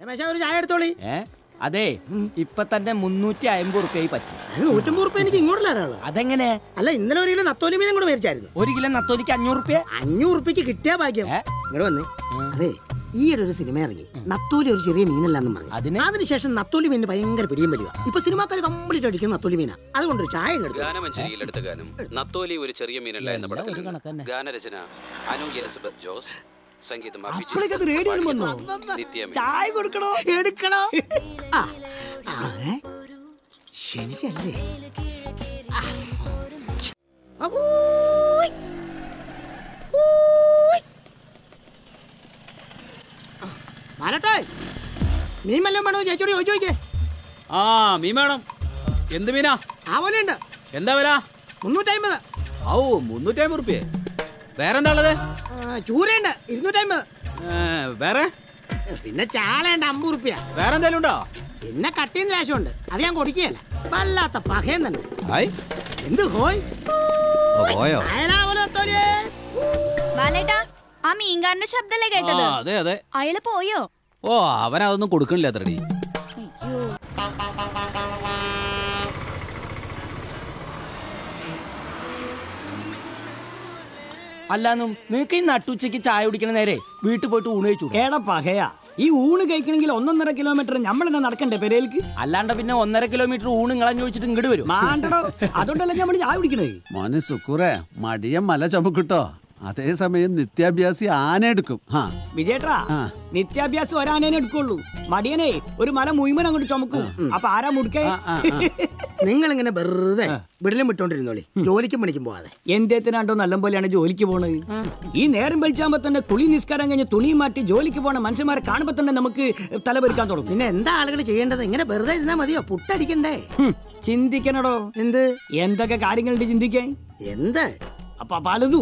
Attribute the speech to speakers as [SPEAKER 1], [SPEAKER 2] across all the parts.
[SPEAKER 1] രമേശ ഒരു ചായ എടുത്തോളി
[SPEAKER 2] ഏ അതെ ഇപ്പൊ തന്നെ മുന്നൂറ്റി അമ്പത് റുപ്യ പറ്റും
[SPEAKER 1] അതിന് നൂറ്റമ്പത് റുപ്യ എനിക്ക് ഇങ്ങോട്ടല്ല ഒരാള്
[SPEAKER 2] അതെങ്ങനെ
[SPEAKER 1] അല്ല ഇന്നലെ ഒരു കിലോ നത്തോലി മീനും കൂടെ മേടിച്ചായിരുന്നു
[SPEAKER 2] ഒരു കിലോ നത്തോലിക്ക് അഞ്ഞൂറ് റുപ്യ
[SPEAKER 1] അഞ്ഞൂറ് റുപ്യക്ക് കിട്ടിയ ഭാഗ്യം
[SPEAKER 2] ഏ?
[SPEAKER 1] ഇങ്ങോട്ട് വന്ന് അതെ ഈയിടെ ഒരു സിനിമ ഇറങ്ങി നത്തോലി ഒരു ചെറിയ മീനല്ലെന്നും പറഞ്ഞു
[SPEAKER 2] അതിന്?
[SPEAKER 1] അതിനുശേഷം നത്തോലി മീനിന് ഭയങ്കര പിടിയും വലിയ ഇപ്പൊ സിനിമാക്കാർ കംപ്ലീറ്റ് അടിക്കുന്ന നത്തോലി മീനാ അതുകൊണ്ടൊരു ചായ എടുത്തു
[SPEAKER 3] ഗാനമഞ്ജരിയിൽ എടുത്ത ഗാനം നത്തോലി ഒരു ചെറിയ മീനല്ല എന്ന പടത്തിൽ
[SPEAKER 2] ഒരു
[SPEAKER 3] നിന്ന്.
[SPEAKER 2] കണക്കന്നെ.
[SPEAKER 3] ഗാനരചന അനു എലിസബത്ത് ജോസ് സംഗീതം അഭിജിത്ത്.
[SPEAKER 1] അപ്പോഴേക്കത് റേഡിയോയിൽ വന്നോ
[SPEAKER 3] നിത്യമേ
[SPEAKER 1] ചായ കൊടുക്കണോ എടുക്കണോ ആ ആ, ഏ? ശനിയല്ലേ ആ. അവൂയ്. ഊയ്. ആ, ബാലട്ടേ മീൻ വല്ലതും വേണോ ചേച്ചോട് ചോദിച്ചു നോക്കിയേ
[SPEAKER 4] ആ മീൻ വേണം എന്ത് മീനാ
[SPEAKER 1] ആ പോലെ ഉണ്ട്
[SPEAKER 4] എന്താ വില
[SPEAKER 1] മുന്നൂറ്റമ്പത്
[SPEAKER 4] ഔ മുന്നൂറ്റമ്പത് റുപ്യ വേറെ എന്താ ഉള്ളത്
[SPEAKER 1] ചൂരയുണ്ട് ഇരുന്നൂറ്റമ്പത്
[SPEAKER 4] ഏ, വേറെ
[SPEAKER 1] പിന്നെ ചാളയുണ്ട് അമ്പത് റുപ്യ
[SPEAKER 4] വേറെ എന്തെങ്കിലും ഉണ്ടോ
[SPEAKER 1] പിന്നെ കട്ടിയും ലാശമുണ്ട് അത് ഞാൻ കൊടുക്കുകയല്ല വല്ലാത്ത പകയം തന്നെ
[SPEAKER 4] ഹായ്
[SPEAKER 1] എന്ത് ഹോയ്
[SPEAKER 4] പോയോ
[SPEAKER 1] അയലാവലോ തോലിയേ
[SPEAKER 5] ബാലേട്ടാ ആ മീൻകാരന്റെ ശബ്ദല്ലേ
[SPEAKER 4] ആ
[SPEAKER 5] കേട്ടത്
[SPEAKER 4] അതെ അതെ
[SPEAKER 5] അയാള് പോയോ
[SPEAKER 4] ഓ അവൻ അതൊന്നും കൊടുക്കണില്ല അത്രടി
[SPEAKER 2] അല്ലാന്നും നിനക്ക് ഈ നട്ടുച്ചയ്ക്ക് ചായ കുടിക്കണ നേരെ വീട്ടിൽ പോയിട്ട് ഊണ് കഴിച്ചു
[SPEAKER 6] ഏടാ പകയാ ഈ ഊണ് കഴിക്കണമെങ്കിൽ ഒന്നൊന്നര കിലോമീറ്റർ നമ്മൾ തന്നെ നടക്കണ്ടേ പെരേൽക്ക്
[SPEAKER 2] അല്ലാണ്ട് പിന്നെ ഒന്നര കിലോമീറ്റർ ഊണ് ഇങ്ങളഞ്ഞു വെച്ചിട്ട് ഇങ്ങോട്ട് വരും
[SPEAKER 6] മാണ്ടടോ അതുകൊണ്ടല്ലേ നമ്മൾ ചായ കുടിക്കണേ
[SPEAKER 7] മോനെ സുക്കൂറെ മടിയം മല ചുമക്കിട്ടോ അതേസമയം നിത്യാഭ്യാസി ആന എടുക്കും ഹാ
[SPEAKER 6] വിജയേട്ടാ
[SPEAKER 7] ആ.
[SPEAKER 6] നിത്യാഭ്യാസം ഒരാനേനെ എടുക്കുള്ളൂ മടിയനെ ഒരു മല മുഴുവൻ അങ്ങോട്ട് ചുമക്കും അപ്പൊ ആരാ മുടുക്കേ
[SPEAKER 7] ആ, ആ, ആ.
[SPEAKER 1] നിങ്ങൾ ഇങ്ങനെ വെറുതെ വിടലും വിട്ടോണ്ടിരുന്നോളി ജോലിക്കും പണിക്കും പോവാതെ
[SPEAKER 6] എന്തേത്തിനാണ്ടോ നല്ല പോലെയാണ് ജോലിക്ക് പോണത് ഈ നേരം വലിച്ചാകുമ്പോ തന്നെ കുളി നിസ്കാരം കഴിഞ്ഞ് തുണി മാറ്റി ജോലിക്ക് പോണ മനുഷ്യന്മാരെ കാണുമ്പോ തന്നെ നമുക്ക് തലപെരുക്കാൻ തുടങ്ങും
[SPEAKER 1] പിന്നെ എന്താ ആളുകൾ ചെയ്യേണ്ടത് ഇങ്ങനെ വെറുതെ ഇരുന്നാ മതിയോ പുട്ടടിക്കണ്ടേ
[SPEAKER 6] ഹും, ചിന്തിക്കണടോ
[SPEAKER 1] എന്ത്
[SPEAKER 6] എന്തൊക്കെ കാര്യങ്ങളുണ്ട് ചിന്തിക്കാൻ
[SPEAKER 1] എന്ത്
[SPEAKER 6] അപ്പൊ പലതു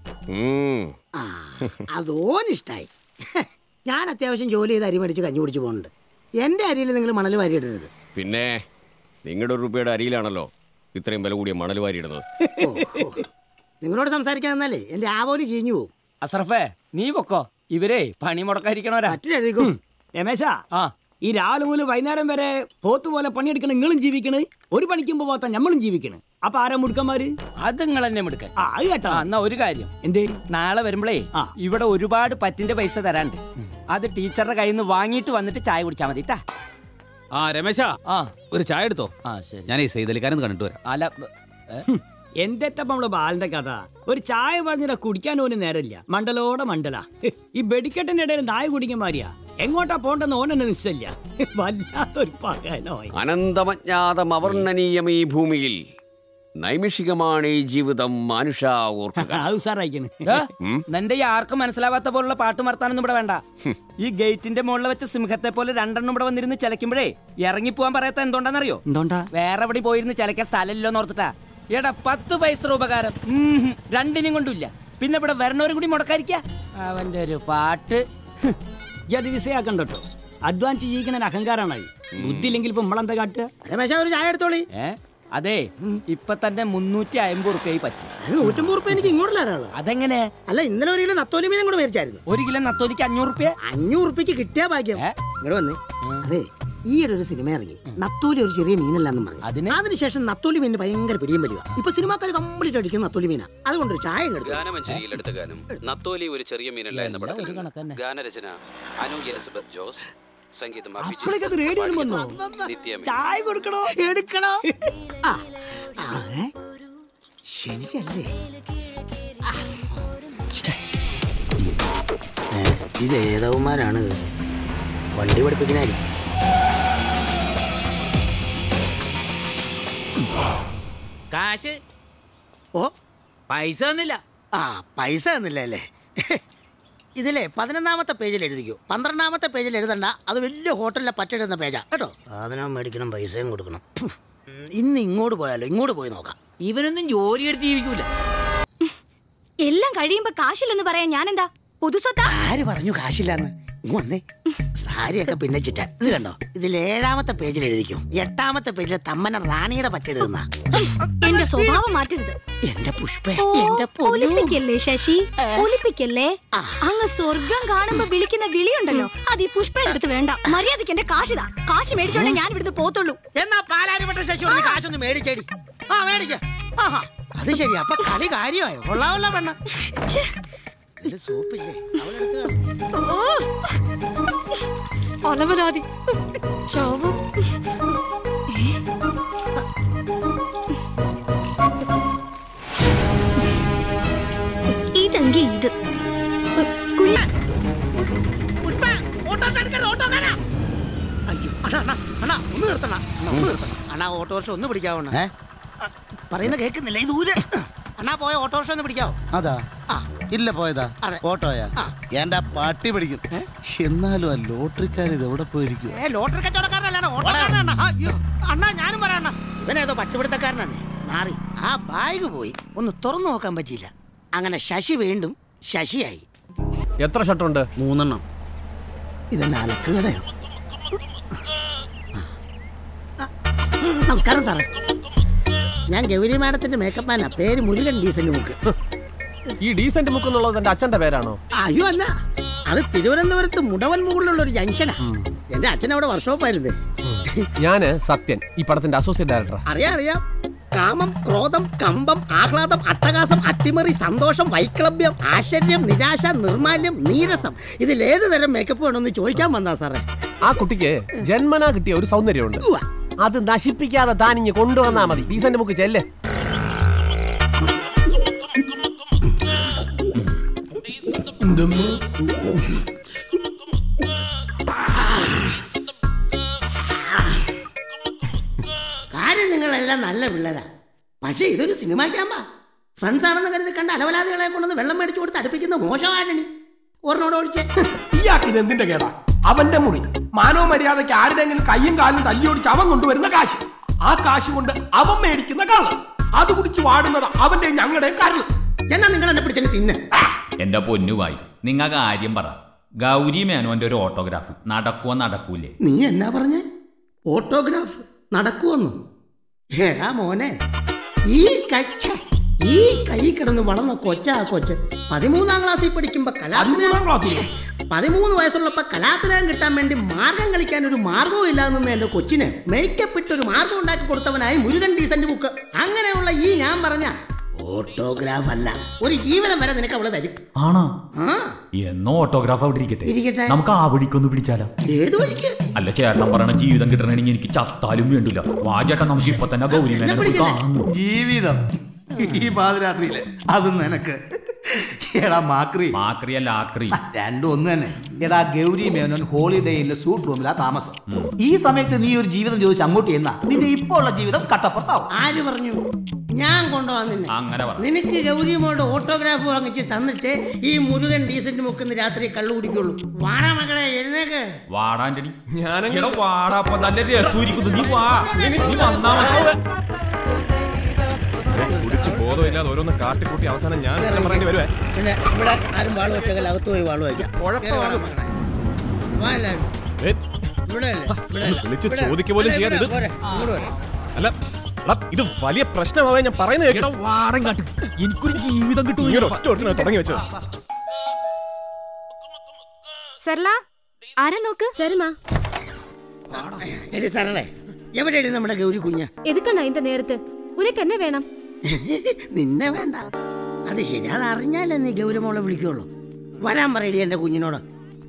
[SPEAKER 1] ആ അതോനിഷ്ടായി ഞാൻ അത്യാവശ്യം ജോലി ചെയ്ത് അരി മേടിച്ച് കഞ്ഞി കുടിച്ച് പോകുന്നുണ്ട് എന്റെ അരിയിൽ നിങ്ങൾ മണൽ വാരിയിടരുത്
[SPEAKER 8] പിന്നെ നിങ്ങളുടെ ഒരു രൂപയുടെ അരിയിലാണല്ലോ ഇത്രയും വില കൂടിയ മണൽ വാരിയിടുന്നത്
[SPEAKER 1] ഓ, ഓ. നിങ്ങളോട് സംസാരിക്കാൻ നിന്നാലേ എന്റെ ആവോലി ചീഞ്ഞു പോകും
[SPEAKER 2] അസറഫേ നീ പൊക്കോ ഇവരെ പണി മുടക്കാതിരിക്കണവരാ
[SPEAKER 1] മറ്റൊരെഴുതിക്കും
[SPEAKER 6] രമേശ
[SPEAKER 2] ആ
[SPEAKER 6] ഈ രാവിലെ മുതൽ വൈകുന്നേരം വരെ പോത്ത് പോലെ പണിയെടുക്കണ നിങ്ങളും ജീവിക്കണ് ഒരു പണിക്കുമ്പോ പോത്ത നമ്മളും ജീവിക്കണ് അപ്പൊ ആരാ മുടുക്കന്മാര്
[SPEAKER 2] അത് നിങ്ങൾ തന്നെ എടുക്കാൻ
[SPEAKER 6] ആ അത് കേട്ടാ
[SPEAKER 2] ആ എന്നാ ഒരു കാര്യം
[SPEAKER 6] എന്തേ
[SPEAKER 2] നാളെ വരുമ്പളേ
[SPEAKER 6] ആ.
[SPEAKER 2] ഇവിടെ ഒരുപാട് പറ്റിന്റെ പൈസ തരാണ്ട് അത് ടീച്ചറുടെ കയ്യിൽ നിന്ന് വാങ്ങിയിട്ട് വന്നിട്ട് ചായ കുടിച്ചാൽ മതി ട്ടാ.
[SPEAKER 4] ആ രമേശ
[SPEAKER 2] ആ
[SPEAKER 4] ഒരു ചായ എടുത്തോ
[SPEAKER 2] ആ ശരി
[SPEAKER 4] ഞാൻ ഈ സൈതലിക്കാരൻ കണ്ടിട്ട് വരാം
[SPEAKER 2] അല്ല ഏ?
[SPEAKER 6] എന്തെത്തപ്പ നമ്മളെ ബാലിന്റെ കഥ ഒരു ചായ പറഞ്ഞിട്ട് കുടിക്കാൻ പോലും നേരമില്ല മണ്ടലോടെ മണ്ടല ഈ വെടിക്കെട്ടിന്റെ ഇടയിൽ നായ കുടിക്കാൻ മാറിയാ എങ്ങോട്ടാ പോണ്ടെന്ന് ഓനെന്നെ നിശ്ചയില്ല വല്ലാത്തൊരു പകനോയി
[SPEAKER 8] അനന്തമജ്ഞാതം അവർണ്ണനീയം ഈ ഭൂമിയിൽ നൈമിഷികമാണ് ഈ ജീവിതം മനുഷ്യ ഓർക്കുക
[SPEAKER 6] അത് സാറായിക്കണ്
[SPEAKER 2] ഏ? നിന്റെ ഈ ആർക്കും മനസ്സിലാവാത്ത പോലുള്ള പാട്ട് മർത്താനൊന്നും ഇവിടെ വേണ്ട ഈ ഗേറ്റിന്റെ മുകളിൽ വെച്ച സിംഹത്തെ പോലെ രണ്ടെണ്ണം ഇവിടെ വന്നിരുന്ന് ചലക്കുമ്പോഴേ ഇറങ്ങിപ്പോവാൻ പറയാത്ത എന്തുകൊണ്ടാണെന്നറിയോ
[SPEAKER 6] എന്തോണ്ടാ
[SPEAKER 2] വേറെ എവിടെ പോയിരുന്ന് ചലക്കാൻ സ്ഥലമില്ലോന്ന് ഓർത്തിട്ടാ എടാ പത്ത് പൈസ ഉപകാരം ഉം ഹും. രണ്ടിനും കൊണ്ടില്ല പിന്നെ ഇവിടെ വരണവരും കൂടി മുടക്കാതിരിക്ക അവന്റെ ഒരു പാട്ട് ഹ്.
[SPEAKER 6] ഇത് വിസയാക്കണ്ട കേട്ടോ അധ്വാനിച്ച് ജീവിക്കണ ഒരു അഹങ്കാരാണ് ബുദ്ധി ഇല്ലെങ്കിൽ ഇപ്പൊ നമ്മളെന്താ കാട്ടുക
[SPEAKER 1] രമേശ ഒരു ചായ എടുത്തോളി
[SPEAKER 2] ഏ അതെ ഇപ്പൊ തന്നെ മുന്നൂറ്റി അമ്പത് റുപ്യ പറ്റും
[SPEAKER 1] അതിന് നൂറ്റമ്പത് റുപ്യ എനിക്ക് ഇങ്ങോട്ടല്ല ഒരാള്
[SPEAKER 2] അതെങ്ങനെ
[SPEAKER 1] അല്ല ഇന്നലെ ഒരു കിലോ നത്തോലി മീനും കൂടെ മേടിച്ചായിരുന്നു
[SPEAKER 2] ഒരു കിലോ നത്തോലിക്ക് അഞ്ഞൂറ് റുപ്യ
[SPEAKER 1] അഞ്ഞൂറ് റുപ്യക്ക് കിട്ടിയ ഭാഗ്യം
[SPEAKER 2] ഏ?
[SPEAKER 1] ഇങ്ങോട്ട് വന്ന് അതെ ഈയിടെ ഒരു സിനിമ ഇറങ്ങി നത്തോലി ഒരു ചെറിയ മീനല്ലെന്നും പറഞ്ഞു
[SPEAKER 2] അതിന്?
[SPEAKER 1] അതിനുശേഷം നത്തോലി മീനിന് ഭയങ്കര പിടിയും വലിയ ഇപ്പൊ സിനിമാക്കാർ കംപ്ലീറ്റ് അടിക്കുന്ന നത്തോലി മീനാ അതുകൊണ്ടൊരു ചായ എടുത്തു
[SPEAKER 3] ഗാനമഞ്ജരിയിൽ എടുത്ത ഗാനം നത്തോലി ഒരു ചെറിയ മീനല്ല എന്ന പടത്തിൽ
[SPEAKER 2] ഒരു
[SPEAKER 3] നിന്ന്.
[SPEAKER 2] കണക്കന്നെ.
[SPEAKER 3] ഗാനരചന അനു എലിസബത്ത് ജോസ് സംഗീതം
[SPEAKER 1] അപ്പോഴേക്കത് റേഡിയോയിൽ വന്നോ
[SPEAKER 3] നിത്യമേ
[SPEAKER 1] ചായ കൊടുക്കണോ എടുക്കണോ ആ ആ, ഏ? ശനിയല്ലേ ആ. ഛെ. ഏ, ഇത് ഏതവന്മാരാണ് ഇത്? വണ്ടി പഠിപ്പിക്കണായിരിക്കും
[SPEAKER 4] കാശ്
[SPEAKER 1] ഓ
[SPEAKER 4] പൈസ ഒന്നില്ല
[SPEAKER 1] ആ പൈസ തന്നില്ല അല്ലേ ഇതിലെ പതിനൊന്നാമത്തെ പേജിൽ എഴുതിക്കോ പന്ത്രണ്ടാമത്തെ പേജിൽ എഴുതണ്ട അത് വലിയ ഹോട്ടലിലെ പറ്റിടുന്ന പേജാ കേട്ടോ സാധനം മേടിക്കണം പൈസയും കൊടുക്കണം ഫു. ഉം, ഇന്ന് ഇങ്ങോട്ട് പോയാലോ ഇങ്ങോട്ട് പോയി നോക്കാം
[SPEAKER 4] ഇവനൊന്നും ജോലി എടുത്ത് ജീവിക്കൂല
[SPEAKER 5] എല്ലാം കഴിയുമ്പോ കാശില്ലെന്ന് പറയാൻ ഞാനെന്താ പുതുസ്വത്താ
[SPEAKER 1] ആര് പറഞ്ഞു കാശില്ലാന്ന് ഇങ്ങ് വന്നേ സാരിയൊക്കെ പിന്നെ ചിറ്റ ഇത് കണ്ടോ ഇതിൽ ഏഴാമത്തെ പേജിൽ എഴുതിക്കും എട്ടാമത്തെ പേജിൽ തമ്മന റാണിയുടെ പറ്റെഴുതുന്ന
[SPEAKER 5] എന്റെ സ്വഭാവം മാറ്റരുത്
[SPEAKER 1] എന്റെ പുഷ്പ
[SPEAKER 5] ഓ,
[SPEAKER 1] എന്റെ പൊന്നു
[SPEAKER 5] ഒലിപ്പിക്കല്ലേ ശശി ഒലിപ്പിക്കല്ലേ അങ്ങ് സ്വർഗം കാണുമ്പോ വിളിക്കുന്ന വിളിയുണ്ടല്ലോ അത് ഈ പുഷ്പ എടുത്ത് വേണ്ട മര്യാദക്ക് എന്റെ കാശിതാ കാശ് മേടിച്ചോണ്ടേ ഞാൻ ഇവിടുന്ന് പോത്തുള്ളൂ
[SPEAKER 1] എന്നാ പാലാരിപ്പെട്ട ശശി കാശൊന്ന് മേടിച്ചേടി ആ മേടിക്ക ആഹാ അത് ശരി അപ്പൊ കളി കാര്യമായോ കൊള്ളാവല്ല പെണ്ണ
[SPEAKER 5] ഛെ,
[SPEAKER 1] ഇതില് സോപ്പില്ലേ അവളെടുത്ത് കാണും.
[SPEAKER 5] ഓ. അലവലാതി ചാവും ഇതെങ്കി ഇത് കുഞ്ഞ
[SPEAKER 1] പുഷ്പ, ഓട്ടോറിക്ഷ എടുക്കരുത്, ഓട്ടോക്കാരാ. അയ്യോ അണ്ണാ അണ്ണാ അണ്ണാ ഒന്ന് നിർത്തണ അണ്ണാ ഒന്ന് നിർത്തണം അണ്ണാ ഓട്ടോറിക്ഷ ഒന്ന് പിടിക്കാവണ്ണ പറയുന്ന കേൾക്കുന്നില്ല ഇത് ദൂരെ അണ്ണാ പോയ ഓട്ടോറിക്ഷ ഒന്ന് പിടിക്കാവോ
[SPEAKER 9] അതാ
[SPEAKER 1] ആ
[SPEAKER 9] ഇല്ല പോയതാ
[SPEAKER 1] അതെ.
[SPEAKER 9] ഓട്ടോയാ
[SPEAKER 1] ആ.
[SPEAKER 9] എന്റെ പട്ടി പിടിക്കും എന്നാലും ആ ലോട്ടറിക്കാർ ഇത് എവിടെ പോയിരിക്കും
[SPEAKER 1] ഏ ലോട്ടറി കച്ചവടക്കാരനല്ലാണ് ഓട്ടോക്കാരനാണ് അയ്യോ അണ്ണാ ഞാനും പറയണ ഇവനേതോ പട്ടുപിടുത്തക്കാരനാണ് നാറി ആ ബാഗ് പോയി ഒന്ന് തുറന്നു നോക്കാൻ പറ്റിയില്ല അങ്ങനെ ശശി വീണ്ടും ശശിയായി
[SPEAKER 8] എത്ര ഷർട്ടുണ്ട്
[SPEAKER 9] മൂന്നെണ്ണം
[SPEAKER 1] ഇതെന്നെ അലക്കുകടയോ നമസ്കാരം സാറേ ഞാൻ ഗൗരി മാഡത്തിന്റെ മേക്കപ്പ് മാനാ പേര് മുരുകൻ ഡീസന്റ് മുക്ക്
[SPEAKER 8] ഈ ഡീസന്റ് മുക്ക് എന്നുള്ളത് എന്റെ അച്ഛന്റെ പേരാണോ
[SPEAKER 1] അയ്യോ അല്ല അത് തിരുവനന്തപുരത്ത് മുടവൻ മുകളിലുള്ള ഒരു ജംഗ്ഷനാ എന്റെ അച്ഛൻ അവിടെ വർക്ക്ഷോപ്പായിരുന്നേ
[SPEAKER 8] ഞാന് സത്യൻ ഈ പടത്തിന്റെ അസോസിയേറ്റ് ഡയറക്ടർ
[SPEAKER 1] അറിയാം അറിയാം കാമം ക്രോധം കമ്പം ആഹ്ലാദം അട്ടഹാസം അട്ടിമറി സന്തോഷം വൈക്ലഭ്യം ആശ്ചര്യം നിരാശ നിർമാല്യം നീരസം ഇതിലേത് തരം മേക്കപ്പ് വേണമെന്ന് ചോദിക്കാൻ വന്നാ സാറേ
[SPEAKER 8] ആ കുട്ടിക്ക് ജന്മനാ കിട്ടിയ ഒരു സൗന്ദര്യമുണ്ട്
[SPEAKER 1] ഉവ്വ.
[SPEAKER 8] അത് നശിപ്പിക്കാതെ താൻ ഇങ്ങ് കൊണ്ടുവന്നാ മതി ഡീസന്റ് മുക്ക് ചെല്ലേ
[SPEAKER 1] കാര്യം നിങ്ങളെല്ലാം നല്ല പിള്ളേരാ പക്ഷേ ഇതൊരു സിനിമ ക്യാമ്പാ ഫ്രണ്ട്സ് ആണെന്ന് കരുതി കണ്ട അലവലാദികളെ കൊണ്ടുവന്ന് വെള്ളം മേടിച്ചു കൊടുത്ത് അടുപ്പിക്കുന്ന മോശമാരണി ഒരെണ്ണോട് ഓടിച്ചേ
[SPEAKER 10] ഇയാൾക്ക് ഇത് എന്തിന്റെ കേടാ അവന്റെ മുറി മാനവ മര്യാദയ്ക്ക് ആരുടെങ്കിലും കയ്യും കാലും തല്ലിയോടിച്ച് അവൻ കൊണ്ടുവരുന്ന കാശ് ആ കാശ് കൊണ്ട് അവൻ മേടിക്കുന്ന കള്ള് അത് കുടിച്ച് വാടുന്നത് അവന്റെ ഞങ്ങളുടെ കരള്
[SPEAKER 1] എന്നാ നിങ്ങൾ എന്നെ പിടിച്ചങ്ങ് തിന്നെ
[SPEAKER 11] എന്റെ പൊന്നുവായി നിങ്ങ കാര്യം പറ ഗൗരി മേനോന്റെ ഒരു ഓട്ടോഗ്രാഫ് നടക്കുവോ നടക്കൂലേ
[SPEAKER 1] നീ എന്നാ പറഞ്ഞേ ഓട്ടോഗ്രാഫ് നടക്കുവന്നു ഏടാ മോനെ ഈ കച്ച ഈ കൈ കിടന്ന് വളർന്ന കൊച്ചാ കൊച്ച് പതിമൂന്നാം ക്ലാസ്സിൽ പഠിക്കുമ്പോ
[SPEAKER 10] പതിമൂന്നാം ക്ലാസ്സിലോ?
[SPEAKER 1] കലാത്തിന പതിമൂന്ന് വയസ്സുള്ളപ്പോ കലാത്തിലകം കിട്ടാൻ വേണ്ടി മാർഗം കളിക്കാൻ ഒരു മാർഗവും ഇല്ലാന്ന് എന്റെ കൊച്ചിന് മേക്കപ്പ് ഇട്ട് ഒരു മാർഗം ഉണ്ടാക്കി കൊടുത്തവനായി മുരുകൻ ഡീസന്റ് ബുക്ക് അങ്ങനെയുള്ള ഈ ഞാൻ പറഞ്ഞ ഓട്ടോഗ്രാഫ് അല്ല ഒരു ജീവനം വരെ നിനക്ക് അവള് തരും
[SPEAKER 11] ആണോ
[SPEAKER 1] ആ
[SPEAKER 11] എന്നോ ഓട്ടോഗ്രാഫ് അവിടെ ഇരിക്കട്ടെ
[SPEAKER 1] ഇരിക്കട്ടെ.
[SPEAKER 11] നമുക്ക് ആ വഴിക്കൊന്ന് പിടിച്ചാലോ
[SPEAKER 1] ഏത് വഴിക്ക്
[SPEAKER 11] അല്ല ചേട്ടൻ പറയണ ജീവിതം കിട്ടണമെങ്കിൽ എനിക്ക് ചത്താലും വേണ്ടില്ല വാ ചേട്ടൻ നമുക്ക് ഇപ്പൊ തന്നെ ഗൗരി മേനോനെ പോയി
[SPEAKER 1] പിടിക്കല്ലേ?
[SPEAKER 11] കാണും
[SPEAKER 9] ജീവിതം ഈ പാതിരാത്രിയില് അത് നിനക്ക് എടാ മാക്രി
[SPEAKER 11] മാക്രിയല്ല ആക്രി
[SPEAKER 9] രണ്ടും ഒന്ന് തന്നെ എടാ ഗൗരി മേനോൻ ഹോളിഡേയിലെ സൂട്ട് റൂമിലാ താമസം ഈ സമയത്ത് നീ ഒരു ജീവിതം ചോദിച്ച് അങ്ങോട്ട് ചെന്നാ നിന്റെ ഇപ്പോ ഉള്ള ജീവിതം കട്ടപ്പുറത്താവും
[SPEAKER 1] ആര് പറഞ്ഞു ഞാൻ കൊണ്ടുവന്നില്ല
[SPEAKER 11] അങ്ങനെ പറ
[SPEAKER 1] നിനക്ക് ഗൗരിമോളുടെ ഓട്ടോഗ്രാഫ് വാങ്ങിച്ച് തന്നിട്ട് ഈ മുരുകൻ ഡീസന്റ് മുക്കുന്ന രാത്രി കള്ളു കുടിക്കുള്ളൂ വാടാ മകളെ എഴുന്നേക്ക്
[SPEAKER 11] വാടാന്റണി ഞാനെങ്ങനെ വാടാ അപ്പൊ നല്ല രസൂരിക്കുന്നു നീ വാ നീ വന്നാ മതി.
[SPEAKER 10] കുടിച്ച് ബോധമില്ലാതെ ഓരോന്ന് കാട്ടിക്കൂട്ടി അവസാനം ഞാൻ തന്നെ പറയേണ്ടി വരുവേ
[SPEAKER 1] പിന്നെ ഇവിടെ ആരും വാള് വെച്ചേക്കല്ല അകത്ത് പോയി വാള് വയ്ക്കാം
[SPEAKER 10] കുഴപ്പമാണ്.
[SPEAKER 1] വാ എല്ലാവരും.
[SPEAKER 10] ഏ,
[SPEAKER 1] ഇവിടെ അല്ലേ? ഇവിടെ അല്ലേ?
[SPEAKER 10] വിളിച്ച്
[SPEAKER 1] ഇവിടെ.
[SPEAKER 10] ചോദിക്കുക പോലും
[SPEAKER 1] ഇവിടെ,
[SPEAKER 10] ചെയ്യാതെ ഇത്
[SPEAKER 1] ഇവിടെ, ഇങ്ങോട്ട് വരെ.
[SPEAKER 10] അല്ല എടാ, ഇത് വലിയ പ്രശ്നമാവേ ഞാൻ പറയുന്നത് കേട്ടോ
[SPEAKER 11] വാടം കാട്ടും എനിക്കൊരു ജീവിതം കിട്ടും
[SPEAKER 10] ഇങ്ങനെ ഒറ്റ ഒരുത്തിനെ തുടങ്ങി വെച്ചത്
[SPEAKER 5] സർല ആരെ നോക്ക് சரிம்மா
[SPEAKER 1] എടി സാറേ എവിടെയാണ് നമ്മുടെ ഗൗരി കുഞ്ഞ്
[SPEAKER 5] എതുക്കണ്ണ இந்த നേരത്ത് ഉനക്ക് എന്നെ വേണം
[SPEAKER 1] നിന്നെ വേണ്ട അത് ശരി അത് അറിഞ്ഞാലേ നീ ഗൗരമോളെ വിളിക്കുള്ളൂ വരാൻ പറയടി എന്റെ കുഞ്ഞിനോട്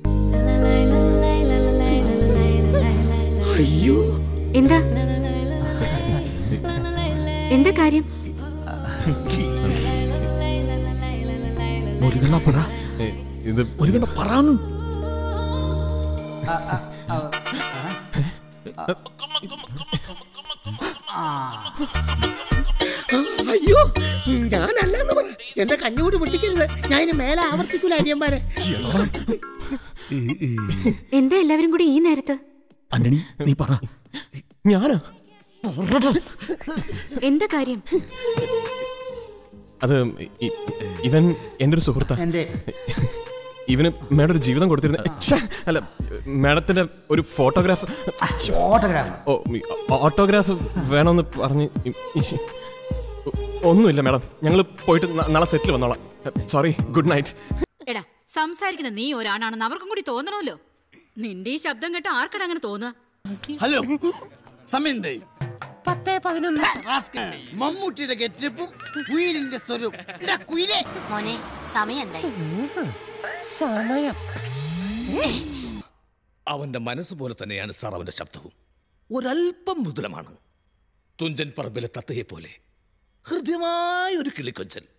[SPEAKER 1] അയ്യോ
[SPEAKER 5] എന്താ എന്താ കാര്യം
[SPEAKER 11] മുരുകണ്ണ
[SPEAKER 10] ഏ, ഇത് ഒരു കണ്ട പറയാന്നു
[SPEAKER 1] അയ്യോ ഞാനല്ലെന്ന് പറ എന്റെ കഞ്ഞുകൂടി പൊട്ടിക്കരുത് ഞാൻ ഇനി മേലെ ആവർത്തിക്കൂല അരിയന്മാരെ
[SPEAKER 5] എന്താ എല്ലാവരും കൂടി ഈ നേരത്ത്
[SPEAKER 11] ആന്റണി നീ പറ
[SPEAKER 10] ഞാനാ
[SPEAKER 5] എന്താ കാര്യം
[SPEAKER 10] അത് ഇ- ഇവൻ എൻ്റെ ഒരു സുഹൃത്താ
[SPEAKER 1] എന്റെ
[SPEAKER 12] ഇവന് മേഡം ഒരു ജീവിതം കൊടുത്തിരുന്ന ഛെ, അല്ല മേഡത്തിന്റെ ഒരു ഫോട്ടോഗ്രാഫ്
[SPEAKER 9] ഓട്ടോഗ്രാഫ്
[SPEAKER 12] ഓ ഈ ഓട്ടോഗ്രാഫ് വേണമെന്ന് പറഞ്ഞ് ഈ- ഈ- ഒന്നുമില്ല മേഡം ഞങ്ങൾ പോയിട്ട് ന- നാളെ സെറ്റിൽ വന്നോളാം സോറി ഗുഡ് നൈറ്റ്
[SPEAKER 13] എടാ സംസാരിക്കുന്ന നീ ഒരാണാണെന്ന് അവർക്കും കൂടി തോന്നണമല്ലോ നിന്റെ ഈ ശബ്ദം കേട്ട് ആർക്കട അങ്ങനെ തോന്നുക
[SPEAKER 14] ഹലോ സമയന്തേ പത്തേ പതിനൊന്ന് മമ്മൂട്ടിയുടെ ഗെറ്റപ്പും കുയിലിന്റെ സ്വരവും എടാ കുയിലേ
[SPEAKER 15] മോനെ സമയം എന്തായി
[SPEAKER 14] സമയം
[SPEAKER 16] അവന്റെ മനസ്സ് പോലെ തന്നെയാണ് സാർ അവന്റെ ശബ്ദവും ഒരല്പം മൃദുലമാണ് തുഞ്ചൻ പറമ്പിലെ തത്തയെ പോലെ ഹൃദ്യമായ ഒരു കിളിക്കൊഞ്ചൽ